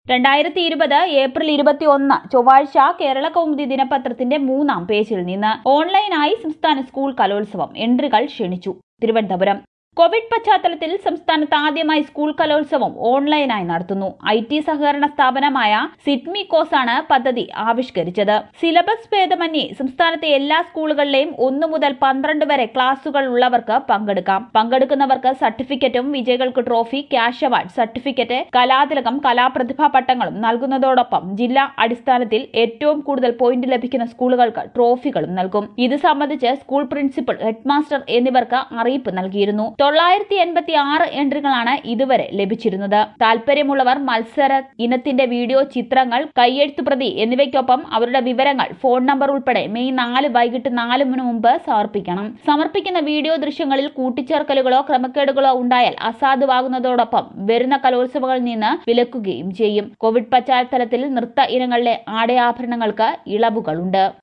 രണ്ടായിരത്തി ഇരുപത് ഏപ്രിൽ ഇരുപത്തി ഒന്ന് ചൊവ്വാഴ്ച കേരള കൗമുദി ദിനപത്രത്തിന്റെ മൂന്നാം പേജിൽ നിന്ന് ഓൺലൈനായി സംസ്ഥാന സ്കൂൾ കലോത്സവം എൻട്രികൾ ക്ഷണിച്ചു തിരുവനന്തപുരം കോവിഡ് പശ്ചാത്തലത്തിൽ സംസ്ഥാനത്ത് ആദ്യമായി സ്കൂൾ കലോത്സവം ഓൺലൈനായി നടത്തുന്നു ഐ ടി സഹകരണ സ്ഥാപനമായ സിഡ്മി കോസാണ് പദ്ധതി ആവിഷ്കരിച്ചത് സിലബസ് ഭേദമന്യേ സംസ്ഥാനത്തെ എല്ലാ സ്കൂളുകളിലെയും ഒന്നു മുതൽ പന്ത്രണ്ട് വരെ ക്ലാസുകൾ ഉള്ളവർക്ക് പങ്കെടുക്കാം പങ്കെടുക്കുന്നവർക്ക് സർട്ടിഫിക്കറ്റും വിജയികൾക്ക് ട്രോഫി ക്യാഷ് അവാർഡ് സർട്ടിഫിക്കറ്റ് കലാതിലകം കലാപ്രതിഭാ പട്ടങ്ങളും നൽകുന്നതോടൊപ്പം ജില്ലാ അടിസ്ഥാനത്തിൽ ഏറ്റവും കൂടുതൽ പോയിന്റ് ലഭിക്കുന്ന സ്കൂളുകൾക്ക് ട്രോഫികളും നൽകും ഇത് സംബന്ധിച്ച് സ്കൂൾ പ്രിൻസിപ്പൽ ഹെഡ്മാസ്റ്റർ എന്നിവർക്ക് അറിയിപ്പ് നൽകിയിരുന്നു തൊള്ളായിരത്തി എൺപത്തി ആറ് എൻട്രികളാണ് ഇതുവരെ ലഭിച്ചിരുന്നത് താൽപര്യമുള്ളവർ മത്സര ഇനത്തിന്റെ വീഡിയോ ചിത്രങ്ങൾ കൈയെഴുത്തുപ്രതി എന്നിവയ്ക്കൊപ്പം അവരുടെ വിവരങ്ങൾ ഫോൺ നമ്പർ ഉൾപ്പെടെ മെയ് നാല് വൈകിട്ട് നാലിന് മുമ്പ് സമർപ്പിക്കണം സമർപ്പിക്കുന്ന വീഡിയോ ദൃശ്യങ്ങളിൽ കൂട്ടിച്ചേർക്കലുകളോ ക്രമക്കേടുകളോ ഉണ്ടായാൽ അസാധുവാകുന്നതോടൊപ്പം വരുന്ന കലോത്സവങ്ങളിൽ നിന്ന് വിലക്കുകയും ചെയ്യും കോവിഡ് പശ്ചാത്തലത്തിൽ നൃത്ത ഇനങ്ങളിലെ ആടയാഭരണങ്ങൾക്ക് ഇളവുകളുണ്ട്